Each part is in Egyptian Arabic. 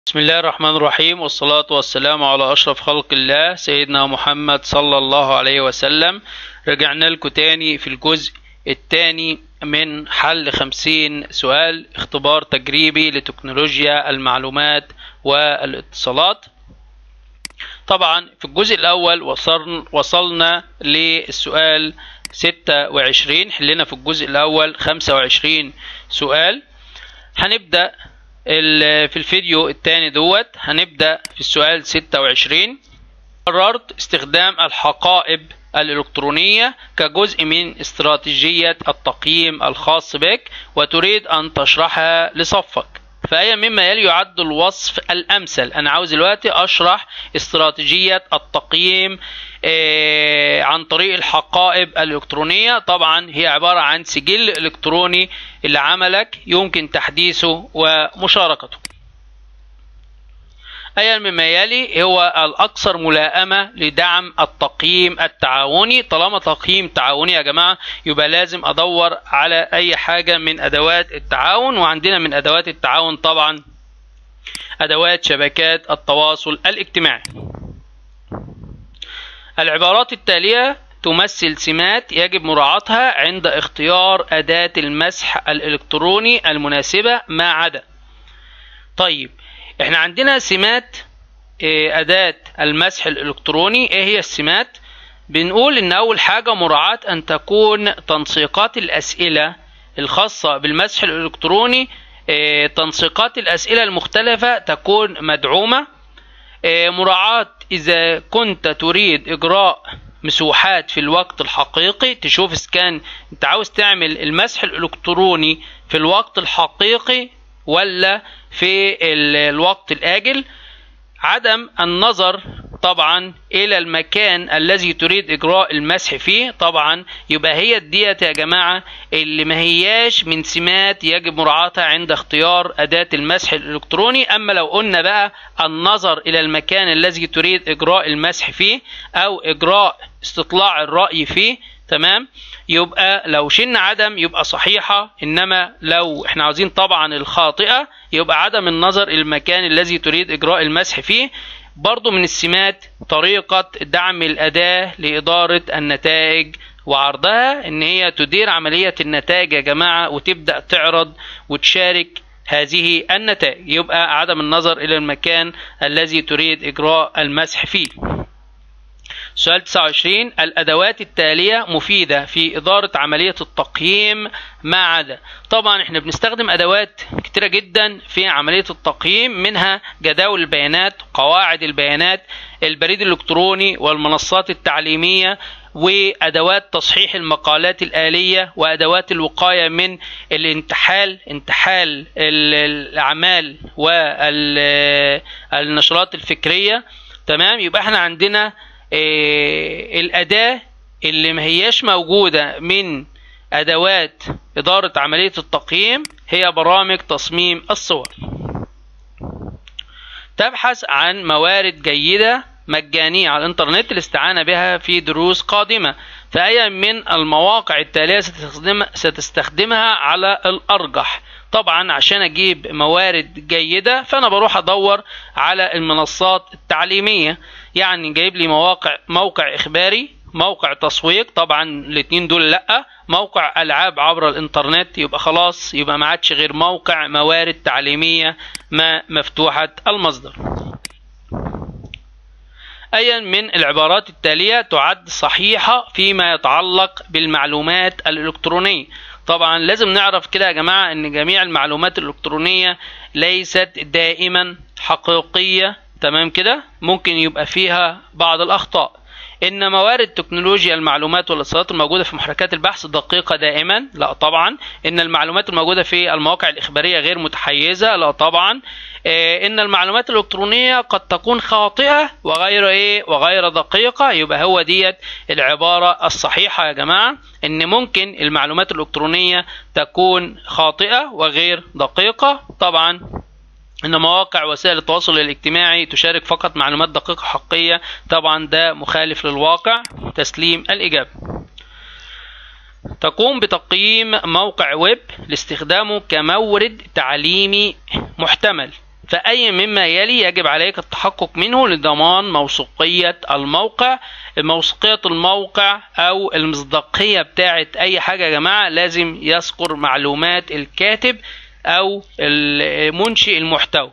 بسم الله الرحمن الرحيم والصلاة والسلام على أشرف خلق الله سيدنا محمد صلى الله عليه وسلم رجعنا لكم تاني في الجزء الثاني من حل خمسين سؤال اختبار تجريبي لتكنولوجيا المعلومات والاتصالات طبعا في الجزء الأول وصلنا, وصلنا للسؤال 26 حلنا في الجزء الأول 25 سؤال هنبدأ في الفيديو الثاني دوت هنبدأ في السؤال 26 قررت استخدام الحقائب الإلكترونية كجزء من استراتيجية التقييم الخاص بك وتريد أن تشرحها لصفك فأي مما يلي يعد الوصف الأمثل أنا عاوز دلوقتي أشرح استراتيجية التقييم عن طريق الحقائب الإلكترونية طبعا هي عبارة عن سجل إلكتروني لعملك يمكن تحديثه ومشاركته أي مما يلي هو الأكثر ملائمة لدعم التقييم التعاوني طالما تقييم تعاوني يا جماعة يبقى لازم أدور على أي حاجة من أدوات التعاون وعندنا من أدوات التعاون طبعا أدوات شبكات التواصل الاجتماعي العبارات التالية تمثل سمات يجب مراعاتها عند اختيار أداة المسح الإلكتروني المناسبة ما عدا طيب احنا عندنا سمات أداة المسح الإلكتروني ايه هي السمات بنقول ان اول حاجة مراعاة ان تكون تنسيقات الاسئلة الخاصة بالمسح الالكتروني تنسيقات الاسئلة المختلفة تكون مدعومة مراعاة اذا كنت تريد اجراء مسوحات في الوقت الحقيقي تشوف اذا كان انت عاوز تعمل المسح الالكتروني في الوقت الحقيقي ولا في الوقت الاجل عدم النظر طبعا الى المكان الذي تريد اجراء المسح فيه طبعا يبقى هي ديت يا جماعه اللي ما هياش من سمات يجب مراعاتها عند اختيار اداه المسح الالكتروني اما لو قلنا بقى النظر الى المكان الذي تريد اجراء المسح فيه او اجراء استطلاع الراي فيه تمام يبقى لو شلنا عدم يبقى صحيحة إنما لو احنا عاوزين طبعا الخاطئة يبقى عدم النظر إلى المكان الذي تريد إجراء المسح فيه برضو من السمات طريقة دعم الأداة لإدارة النتائج وعرضها إن هي تدير عملية النتائج يا جماعة وتبدأ تعرض وتشارك هذه النتائج يبقى عدم النظر إلى المكان الذي تريد إجراء المسح فيه سؤال 29 الأدوات التالية مفيدة في إدارة عملية التقييم ما عدا طبعا احنا بنستخدم أدوات كتيرة جدا في عملية التقييم منها جداول البيانات قواعد البيانات البريد الإلكتروني والمنصات التعليمية وأدوات تصحيح المقالات الآلية وأدوات الوقاية من الانتحال انتحال الأعمال والنشرات الفكرية تمام يبقى احنا عندنا إيه الأداة اللي ما هياش موجودة من أدوات إدارة عملية التقييم هي برامج تصميم الصور تبحث عن موارد جيدة مجانية على الإنترنت الاستعانة بها في دروس قادمة فأي من المواقع التالية ستستخدمها على الأرجح طبعا عشان اجيب موارد جيده فانا بروح ادور على المنصات التعليميه يعني جايب لي مواقع موقع اخباري موقع تسويق طبعا الاثنين دول لا موقع العاب عبر الانترنت يبقى خلاص يبقى ما عادش غير موقع موارد تعليميه ما مفتوحه المصدر أيا من العبارات التالية تعد صحيحة فيما يتعلق بالمعلومات الإلكترونية طبعا لازم نعرف كده يا جماعة ان جميع المعلومات الالكترونية ليست دائما حقيقية تمام كده ممكن يبقى فيها بعض الاخطاء ان موارد تكنولوجيا المعلومات والاتصالات الموجوده في محركات البحث دقيقه دائما لا طبعا ان المعلومات الموجوده في المواقع الاخباريه غير متحيزه لا طبعا ان المعلومات الالكترونيه قد تكون خاطئه وغير ايه وغير دقيقه يبقى هو ديت العباره الصحيحه يا جماعه ان ممكن المعلومات الالكترونيه تكون خاطئه وغير دقيقه طبعا ان مواقع وسائل التواصل الاجتماعي تشارك فقط معلومات دقيقه حقيقيه طبعا ده مخالف للواقع تسليم الاجابه تقوم بتقييم موقع ويب لاستخدامه كمورد تعليمي محتمل فأي مما يلي يجب عليك التحقق منه لضمان موثوقية الموقع موثوقية الموقع أو المصداقية بتاعة أي حاجة يا جماعة لازم يذكر معلومات الكاتب أو منشئ المحتوى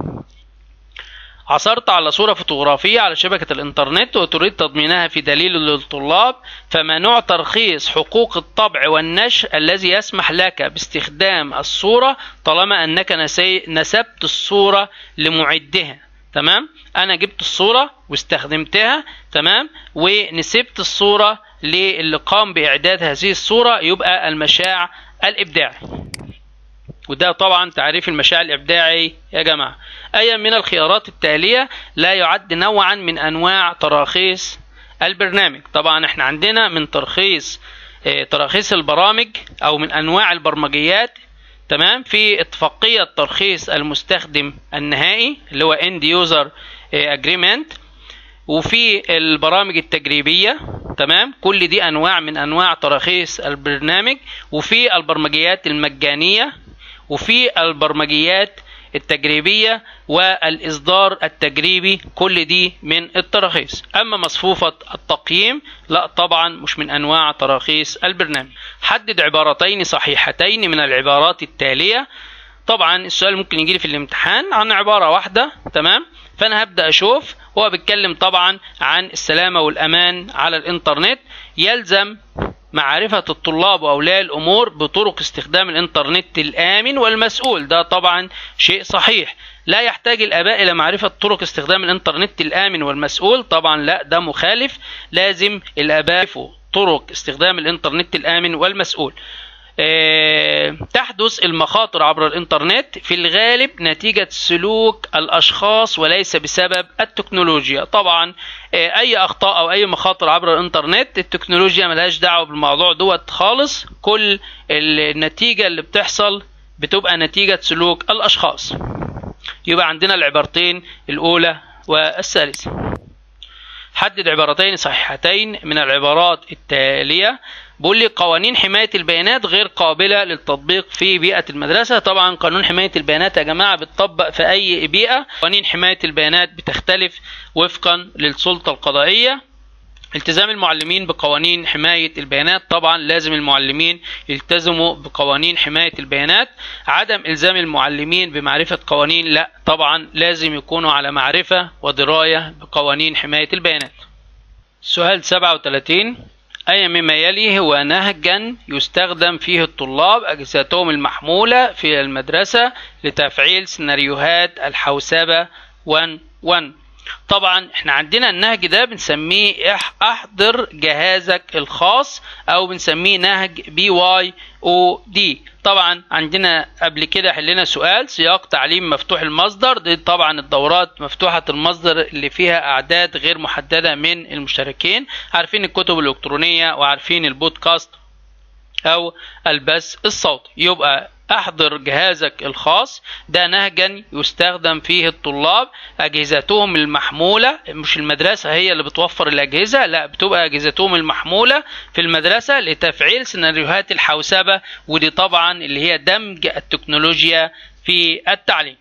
عثرت على صورة فوتوغرافية على شبكة الإنترنت وتريد تضمينها في دليل للطلاب فما نوع ترخيص حقوق الطبع والنشر الذي يسمح لك باستخدام الصورة طالما أنك نسبت الصورة لمعدها تمام أنا جبت الصورة واستخدمتها تمام ونسبت الصورة للي قام بإعداد هذه الصورة يبقى المشاع الإبداعي وده طبعا تعريف المشاع الإبداعي يا جماعة أي من الخيارات التالية لا يعد نوعا من أنواع تراخيص البرنامج طبعا احنا عندنا من ترخيص اه تراخيص البرامج أو من أنواع البرمجيات تمام في اتفاقية ترخيص المستخدم النهائي اللي هو end user agreement وفي البرامج التجريبية تمام كل دي أنواع من أنواع تراخيص البرنامج وفي البرمجيات المجانية وفي البرمجيات التجريبية والإصدار التجريبي كل دي من التراخيص أما مصفوفة التقييم لا طبعا مش من أنواع تراخيص البرنامج حدد عبارتين صحيحتين من العبارات التالية طبعا السؤال ممكن يجي لي في الامتحان عن عبارة واحدة تمام فأنا هبدأ أشوف هو بيتكلم طبعا عن السلامة والأمان على الإنترنت يلزم معرفة الطلاب وأولياء الأمور بطرق استخدام الإنترنت الآمن والمسؤول ده طبعا شيء صحيح لا يحتاج الآباء إلى معرفة طرق استخدام الإنترنت الآمن والمسؤول طبعا لا ده مخالف لازم الآباء طرق استخدام الإنترنت الآمن والمسؤول أه تحدث المخاطر عبر الانترنت في الغالب نتيجة سلوك الأشخاص وليس بسبب التكنولوجيا طبعا أه أي أخطاء أو أي مخاطر عبر الانترنت التكنولوجيا ملهاش دعوة بالموضوع دوت خالص كل النتيجة اللي بتحصل بتبقى نتيجة سلوك الأشخاص يبقى عندنا العبارتين الأولى والثالثة حدد عبارتين صحيحتين من العبارات التالية بيقول لي قوانين حماية البيانات غير قابلة للتطبيق في بيئة المدرسة طبعا قانون حماية البيانات يا جماعة بتطبق في أي بيئة قوانين حماية البيانات بتختلف وفقا للسلطة القضائية التزام المعلمين بقوانين حماية البيانات طبعا لازم المعلمين يلتزموا بقوانين حماية البيانات عدم إلزام المعلمين بمعرفة قوانين لا طبعا لازم يكونوا على معرفة ودراية بقوانين حماية البيانات سؤال 37 أي مما يلي هو نهجا يستخدم فيه الطلاب أجهزتهم المحمولة في المدرسة لتفعيل سيناريوهات الحوسبة 1 1 طبعا احنا عندنا النهج ده بنسميه احضر جهازك الخاص او بنسميه نهج بي واي او دي طبعا عندنا قبل كده حلينا سؤال سياق تعليم مفتوح المصدر دي طبعا الدورات مفتوحة المصدر اللي فيها اعداد غير محددة من المشتركين عارفين الكتب الالكترونية وعارفين البودكاست او البث الصوتي يبقى احضر جهازك الخاص ده نهجا يستخدم فيه الطلاب اجهزتهم المحموله مش المدرسه هي اللي بتوفر الاجهزه لا بتبقى اجهزتهم المحموله في المدرسه لتفعيل سيناريوهات الحوسبه ودي طبعا اللي هي دمج التكنولوجيا في التعليم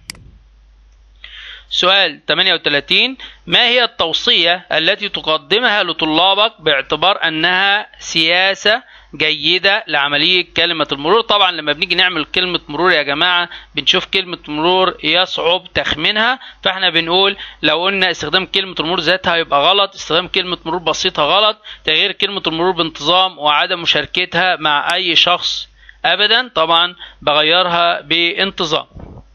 سؤال 38 ما هي التوصية التي تقدمها لطلابك باعتبار أنها سياسة جيدة لعملية كلمة المرور طبعا لما بنيجي نعمل كلمة مرور يا جماعة بنشوف كلمة مرور يصعب تخمينها فاحنا بنقول لو قلنا استخدام كلمة المرور ذاتها يبقى غلط استخدام كلمة مرور بسيطة غلط تغيير كلمة المرور بانتظام وعدم مشاركتها مع أي شخص أبدا طبعا بغيرها بانتظام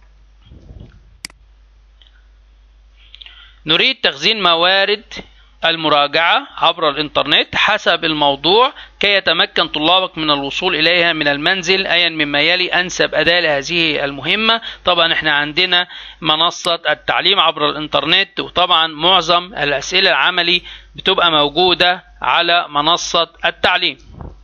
نريد تخزين موارد المراجعة عبر الإنترنت حسب الموضوع كي يتمكن طلابك من الوصول إليها من المنزل أيا مما يلي أنسب أداة لهذه المهمة طبعا احنا عندنا منصة التعليم عبر الإنترنت وطبعا معظم الأسئلة العملي بتبقى موجودة على منصة التعليم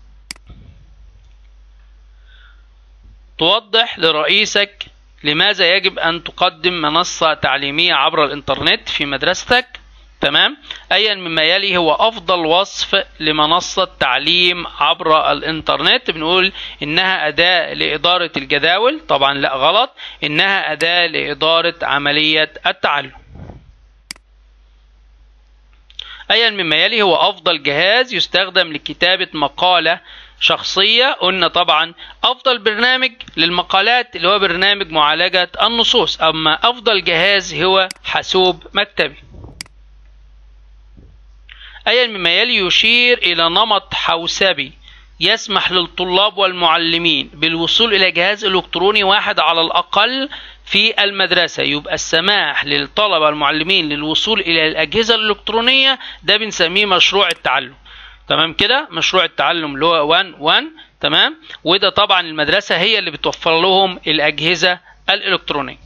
توضح لرئيسك لماذا يجب أن تقدم منصة تعليمية عبر الإنترنت في مدرستك تمام ايا مما يلي هو افضل وصف لمنصه تعليم عبر الانترنت بنقول انها اداه لاداره الجداول طبعا لا غلط انها اداه لاداره عمليه التعلم ايا مما يلي هو افضل جهاز يستخدم لكتابه مقاله شخصية قلنا طبعا أفضل برنامج للمقالات اللي هو برنامج معالجة النصوص أما أفضل جهاز هو حاسوب مكتبي أي مما يلي يشير إلى نمط حوسبي يسمح للطلاب والمعلمين بالوصول إلى جهاز إلكتروني واحد على الأقل في المدرسة يبقى السماح للطلبة والمعلمين للوصول إلى الأجهزة الإلكترونية ده بنسميه مشروع التعلم تمام كده مشروع التعلم اللي هو 1 1 تمام وده طبعا المدرسة هي اللي بتوفر لهم الأجهزة الإلكترونية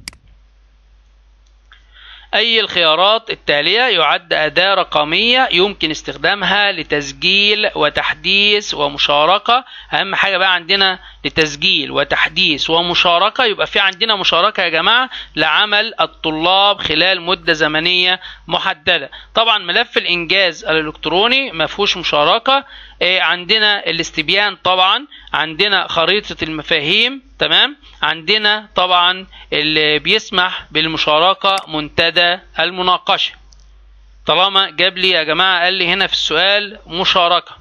أي الخيارات التالية يعد أداة رقمية يمكن استخدامها لتسجيل وتحديث ومشاركة أهم حاجة بقى عندنا لتسجيل وتحديث ومشاركة يبقى في عندنا مشاركة يا جماعة لعمل الطلاب خلال مدة زمنية محددة طبعا ملف الإنجاز الإلكتروني ما فيهوش مشاركة عندنا الاستبيان طبعا عندنا خريطة المفاهيم تمام عندنا طبعا اللي بيسمح بالمشاركة منتدى المناقشة طالما جاب لي يا جماعة قال لي هنا في السؤال مشاركة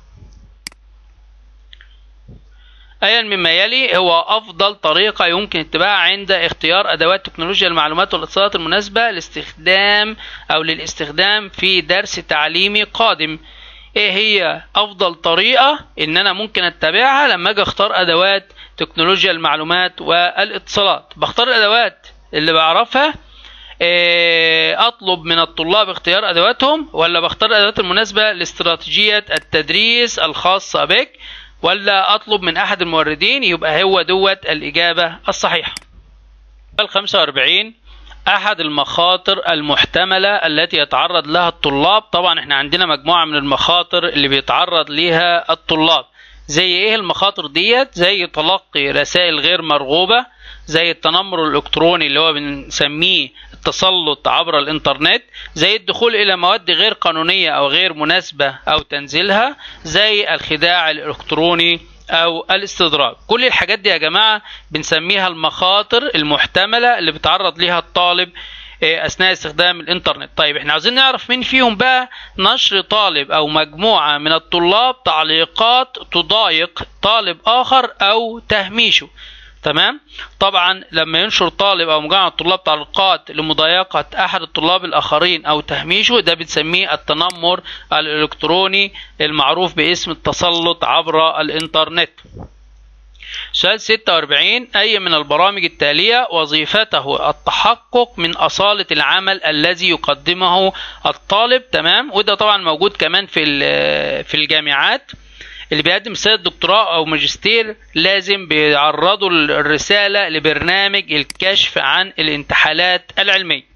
أيا مما يلي هو أفضل طريقة يمكن اتباعها عند اختيار أدوات تكنولوجيا المعلومات والاتصالات المناسبة لاستخدام أو للاستخدام في درس تعليمي قادم ايه هي افضل طريقة ان انا ممكن اتبعها لما اجي اختار ادوات تكنولوجيا المعلومات والاتصالات بختار الادوات اللي بعرفها اطلب من الطلاب اختيار ادواتهم ولا بختار الادوات المناسبة لاستراتيجية التدريس الخاصة بك ولا اطلب من احد الموردين يبقى هو دوت الاجابة الصحيحة ال 45 احد المخاطر المحتملة التي يتعرض لها الطلاب طبعا احنا عندنا مجموعة من المخاطر اللي بيتعرض ليها الطلاب زي ايه المخاطر ديت زي تلقي رسائل غير مرغوبة زي التنمر الالكتروني اللي هو بنسميه التسلط عبر الانترنت زي الدخول الى مواد غير قانونية او غير مناسبة او تنزيلها زي الخداع الالكتروني او الاستدراج كل الحاجات دي يا جماعة بنسميها المخاطر المحتملة اللي بيتعرض ليها الطالب اثناء استخدام الانترنت طيب احنا عاوزين نعرف مين فيهم بقى نشر طالب او مجموعة من الطلاب تعليقات تضايق طالب اخر او تهميشه تمام طبعا لما ينشر طالب او مجموعه من الطلاب تعليقات لمضايقه احد الطلاب الاخرين او تهميشه ده بنسميه التنمر الالكتروني المعروف باسم التسلط عبر الانترنت سؤال 46 أي من البرامج التالية وظيفته التحقق من أصالة العمل الذي يقدمه الطالب تمام وده طبعا موجود كمان في في الجامعات اللي بيقدم رسالة دكتوراه أو ماجستير لازم بيعرضوا الرسالة لبرنامج الكشف عن الانتحالات العلمية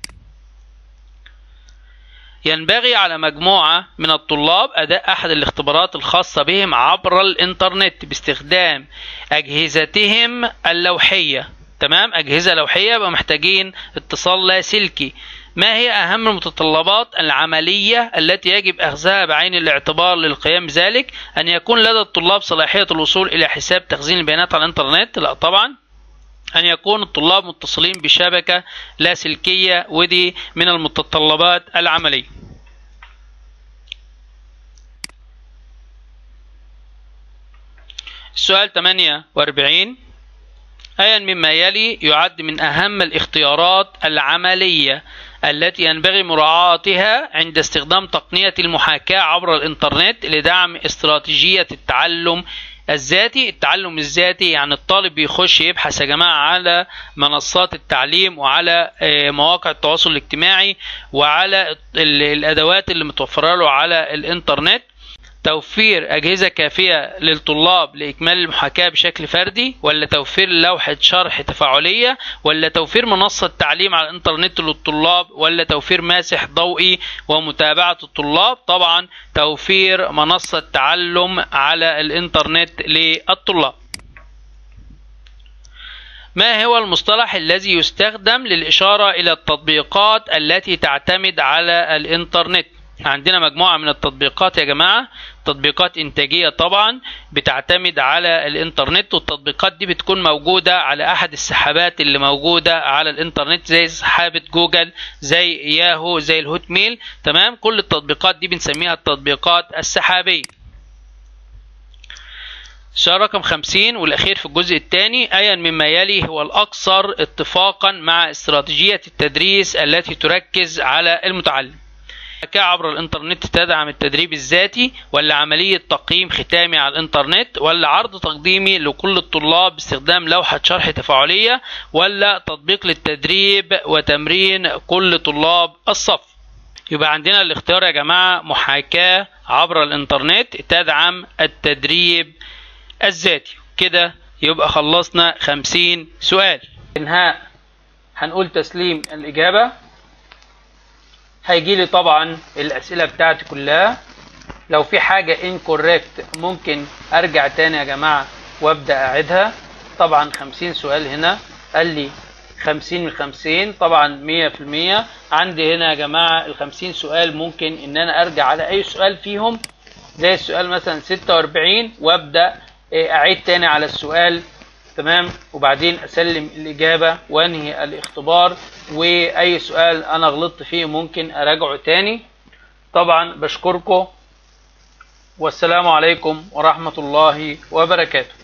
ينبغي على مجموعة من الطلاب أداء أحد الاختبارات الخاصة بهم عبر الإنترنت باستخدام أجهزتهم اللوحية تمام أجهزة لوحية يبقى محتاجين اتصال لاسلكي ما هي أهم المتطلبات العملية التي يجب أخذها بعين الاعتبار للقيام بذلك أن يكون لدى الطلاب صلاحية الوصول إلى حساب تخزين البيانات على الإنترنت لا طبعا أن يكون الطلاب متصلين بشبكة لاسلكية ودي من المتطلبات العملية السؤال 48 أيا مما يلي يعد من أهم الاختيارات العملية التي ينبغي مراعاتها عند استخدام تقنية المحاكاة عبر الإنترنت لدعم استراتيجية التعلم الذاتي التعلم الذاتي يعني الطالب بيخش يبحث يا جماعة على منصات التعليم وعلى مواقع التواصل الاجتماعي وعلى الأدوات اللي متوفرة له على الإنترنت توفير أجهزة كافية للطلاب لإكمال المحاكاة بشكل فردي ولا توفير لوحة شرح تفاعلية ولا توفير منصة تعليم على الإنترنت للطلاب ولا توفير ماسح ضوئي ومتابعة الطلاب طبعا توفير منصة تعلم على الإنترنت للطلاب ما هو المصطلح الذي يستخدم للإشارة إلى التطبيقات التي تعتمد على الإنترنت عندنا مجموعة من التطبيقات يا جماعة تطبيقات إنتاجية طبعا بتعتمد على الإنترنت والتطبيقات دي بتكون موجودة على أحد السحابات اللي موجودة على الإنترنت زي سحابة جوجل زي ياهو زي الهوت ميل تمام كل التطبيقات دي بنسميها التطبيقات السحابية السؤال رقم 50 والأخير في الجزء الثاني أيا مما يلي هو الأكثر اتفاقا مع استراتيجية التدريس التي تركز على المتعلم عبر الانترنت تدعم التدريب الذاتي ولا عملية تقييم ختامي على الانترنت ولا عرض تقديمي لكل الطلاب باستخدام لوحة شرح تفاعلية ولا تطبيق للتدريب وتمرين كل طلاب الصف يبقى عندنا الاختيار يا جماعة محاكاة عبر الانترنت تدعم التدريب الذاتي كده يبقى خلصنا خمسين سؤال انهاء هنقول تسليم الإجابة هيجي لي طبعا الأسئلة بتاعتي كلها لو في حاجة incorrect ممكن أرجع تاني يا جماعة وأبدأ أعيدها طبعا خمسين سؤال هنا قال لي خمسين من خمسين طبعا مية في المية عندي هنا يا جماعة الخمسين سؤال ممكن إن أنا أرجع على أي سؤال فيهم زي السؤال مثلا ستة وأربعين وأبدأ أعيد تاني على السؤال تمام وبعدين اسلم الاجابه وانهي الاختبار واي سؤال انا غلطت فيه ممكن اراجعه تاني طبعا بشكركم والسلام عليكم ورحمه الله وبركاته